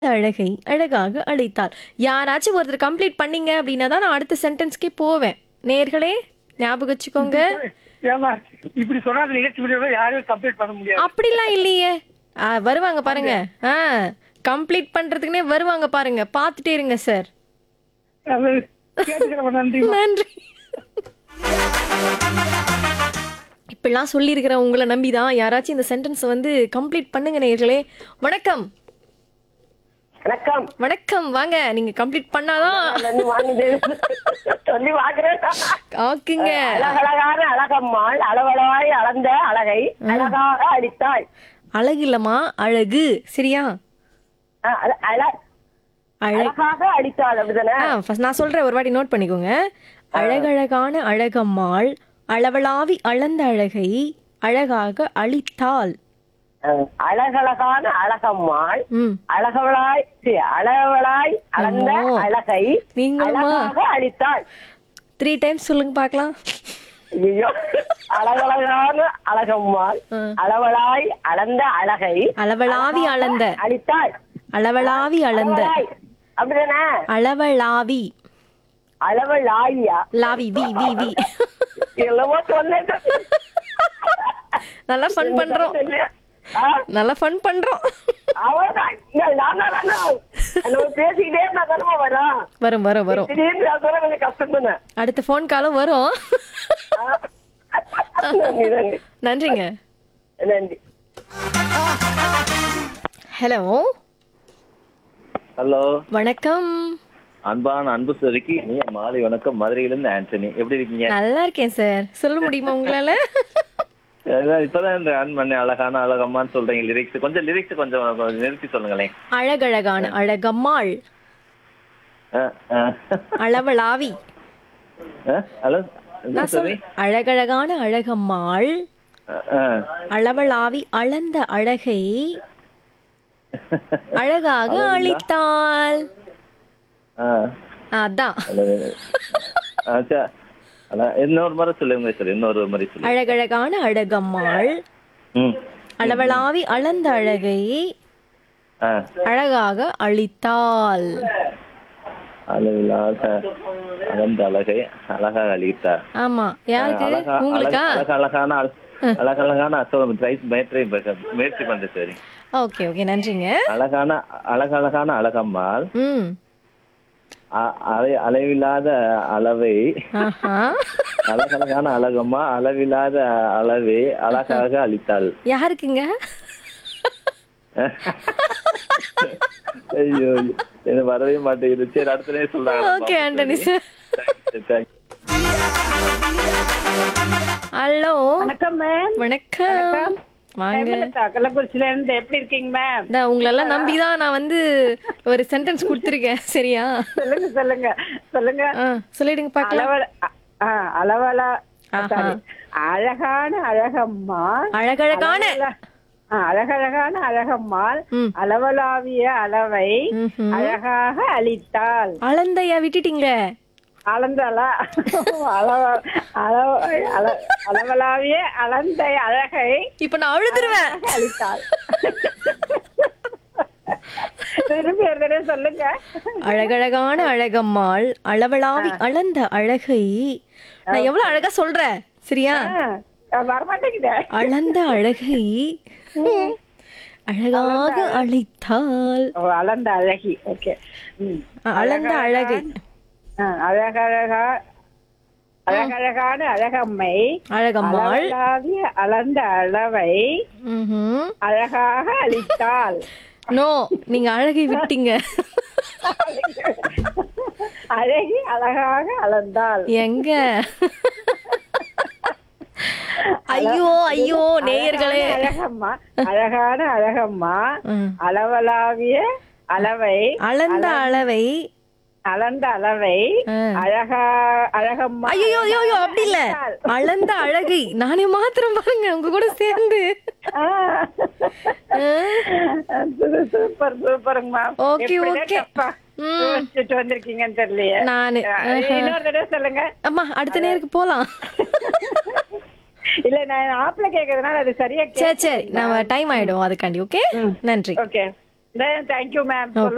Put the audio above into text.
அழகை அழகாக அழைத்தாள் யாராச்சும் ஒருத்தர் கம்ப்ளீட் பண்ணீங்க அப்படின்னா தான் நான் அடுத்த சென்டென்ஸ்க்கே போவேன் நேர்களே ஞாபகம் வச்சுக்கோங்க ஏமா இப்படி சொன்னா அந்த நிகழ்ச்சி வீடியோ யாரும் கம்ப்ளீட் பண்ண முடியாது அப்படிலாம் இல்லையே ஆ, வருவாங்க பாருங்க ஆ கம்ப்ளீட் பண்றதுக்குனே வருவாங்க பாருங்க பார்த்துட்டே இருங்க சார் அது கேட்டுக்கிறவன் நன்றி நன்றி இப்படிலாம் சொல்லியிருக்கிற உங்களை நம்பி தான் யாராச்சும் இந்த சென்டென்ஸை வந்து கம்ப்ளீட் பண்ணுங்க நேர்களே வணக்கம் வணக்கம் வணக்கம் வாங்க நீங்க கம்ப்ளீட் பண்ணாதான் வந்து வாங்குது. சொல்லி வாங்குறேன் ஓகேங்க அழகழகான அழகம்மாள் அளவளவாய் அளந்த அழகை அழகாக அடித்தாள் அழகு இல்லம்மா அழகு சரியா அஹ், அழ- அழ- அழகு அழகாக அடித்தாள் அப்படிதானே ஆ first நான் சொல்றேன் ஒரு வாட்டி நோட் பண்ணிக்கோங்க அழகழகான அழகம்மாள் அளவளாவி அளந்த அழகை அழகாக அளித்தாள் அஹ், அழகழகான அழகம்மாள் ம் அழகவளாய் சி, அளவளாய் அளந்த ஐயோ. அழகை நீங்களுமா? அழகாக அடித்தாள் த்ரீ டைம்ஸ் சொல்லுங்க பார்க்கலாம் ஐயோ அழகழகான அழகம்மாள் ம். அளவளாய் அளந்த அழகை அளவளாவி அளந்த அடித்தாள் அளவளாவி அளந்த அளவளாய். அப்படிதானே அளவளாவி அளவளாயா லாவி வி வி வி என்னமோ சொன்னேன் நல்லா ஃபன் பண்றோம் ஆ, நல்லா ஃபன் பண்றோம் அவ்வளவுதான். இல்ல, நான் தான் வேணும். நம்ம பேசிக்கிட்டே இருந்தா தானே வரும். வரும் வரும் வரும் திடீர்னு நான் சொல்ல கொஞ்சம் கஷ்டம் தானே. அடுத்த ஃபோன் காலும் வரும் ஆ. நன்றி, நன்றி. நன்றிங்க நன்றி ஹலோ ஹலோ வணக்கம் அன்பான அன்பு சதிக்கு நீ மாலை வணக்கம் மதுரையிலிருந்து ஆண்டனி எப்படி இருக்கீங்க நல்லா இருக்கேன் சார் சொல்ல முடியுமா உங்களால அதான் இப்பதான் இந்த ஆன் பண்ண அழகான அழகம்மான்னு சொல்றீங்க லிரிக்ஸ் கொஞ்சம் லிரிக்ஸ் கொஞ்சம் கொஞ்சம் நிறுத்தி சொல்லுங்களேன் அழகழகான அழகம்மாள் அஹ், அஹ். அளவளாவி அஹ், ஹலோ என்ன நான் சொல்லி சொல் அழகழகான அழகம்மாள் அஹ், அஹ். அளவளாவி அளந்த அழகை அழகாக அளித்தாள் அஹ், அதான் அழகு. அஹ், சரி. அதான், இன்னொரு முறை சொல்லுங்க சார் இன்னொரு முறை சொல்லுங்க அழகழகான அழகம்மாள் ம் அளவளாவி அளந்த அழகை அஹ், அழகாக அளித்தாள் அளவில்லாத அகந்த அழகை அழகாக அழித்தார் ஆமா யாருக்கு அழகா உங்களுக்கா அழகு- அழகழகான அழ- அழகழகான சொல்லுங்க ட்ரை முயற்சி முயற்சி பண்றேன் சரி ஓகே ஓகே நன்றிங்க அழகான அழகழகான அழகம்மாள் ம் அ- அலை அளவில்லாத அளவை ஆஹா அழகழகான அழகம்மா அளவில்லாத அளவை அழகாக அளித்தாள் யாருக்குங்க ஐயோ எனக்கு வரவே மாட்டேங்குது சரி அடுத்ததே சொல்றாங்க okay Antony sir thank you hello வணக்கம் மேம் வணக்கம் வாங்க கள்ளக்குறிச்சியில இருந்து எப்படி இருக்கீங்க மேம் நான் உங்களெல்லாம் நம்பி தான் நான் வந்து ஒரு சென்டென்ஸ் கொடுத்துருக்கேன் சரியா சொல்லுங்க சொல்லுங்க சொல்லுங்க ஆ சொல்லிடுங்க பார்க்கலாம் அளவல ஆ, அளவலா ஆஹா. sorry. அழகான அழகம்மா அழகழகான ஆ, அழகழகான அழகம்மாள் ம். அளவலாவிய அளவை ம்ஹும். அழகாக அளித்தாள் அழந்தையா விட்டுட்டீங்களே அளந்தாளா அளவ அளவ அள- அளவலாவிய அளந்த அழகை இப்ப நான் அழுதுருவேன் அளித்தாள் திருப்பி ஒரு தடவை சொல்லுங்க அழகழகான அழகம்மாள் அளவளாவி அளந்த அழகை நான் எவ்வளவு அழகா சொல்றேன் சரியா ஆ, வரமாட்டேங்குதே அளந்த அழகை அழகாக அளித்தாள் ஓ, அளந்த அழகி ஓகே ம் அளந்த அழகை ஆ, அழகழகா அழகழகான அழகம்மை அழகம்மாள் அளவலாவிய அளந்த அளவை ம்ஹும். அழகாக அளித்தாள் நோ நீங்க அழகை விட்டீங்க அழகி அழகாக அளந்தாள் எங்க ஐயோ ஐயோ நேயர்களே அழகான அழகம்மா அழகான அழகம்மா ம். அளவலாவிய அளவை அளந்த அளவை அளந்த அளவை ஆ. அழகா அழகம்மா ஐயோ ஐயோ ஐயோ அப்படி இல்ல அளந்த அழகை நானே மாத்திரம் பாருங்க உங்க கூட சேர்ந்து ஆ. ஆ. சூ- சூப்பர் சூப்பருங்கம்மா Okay, எப்படிதான் okay. தப்பா ம். யோசிச்சுட்டு வந்திருக்கீங்கன்னு தெரியலையே நானு ஆஹா. இன்னொரு தடவை சொல்லுங்க அம்மா அடுத்த நேருக்கு போலாம் இல்ல நான் ஆப்ல கேக்குறதுனால அது சரியா சரி சரி நம்ம டைம் ஆயிடும் அதுக்காண்டி ஓகே நன்றி ஓகே தேங்க்யூ மேம்